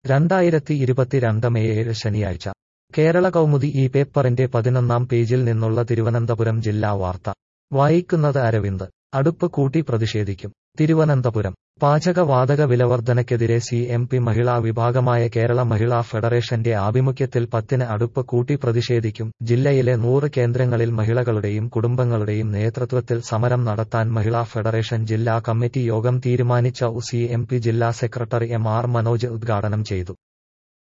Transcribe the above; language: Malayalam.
രണ്ടായിരത്തി ഇരുപത്തിരണ്ട് മെയ് ഏഴ് ശനിയാഴ്ച കേരള കൗമുദി ഈ പേപ്പറിന്റെ പതിനൊന്നാം പേജിൽ നിന്നുള്ള തിരുവനന്തപുരം ജില്ലാ വാർത്ത വായിക്കുന്നത് അരവിന്ദ് അടുപ്പ് കൂട്ടി പ്രതിഷേധിക്കും തിരുവനന്തപുരം പാചകവാതക വിലവർധനയ്ക്കെതിരെ സി എം പി മഹിളാ വിഭാഗമായ കേരള മഹിളാ ഫെഡറേഷന്റെ ആഭിമുഖ്യത്തിൽ പത്തിന് അടുപ്പ് കൂട്ടി പ്രതിഷേധിക്കും ജില്ലയിലെ നൂറ് കേന്ദ്രങ്ങളിൽ മഹിളകളുടെയും കുടുംബങ്ങളുടെയും നേതൃത്വത്തിൽ സമരം നടത്താൻ മഹിളാ ഫെഡറേഷൻ ജില്ലാ കമ്മിറ്റി യോഗം തീരുമാനിച്ച സി എം പി ജില്ലാ സെക്രട്ടറി എം ആർ മനോജ് ഉദ്ഘാടനം ചെയ്തു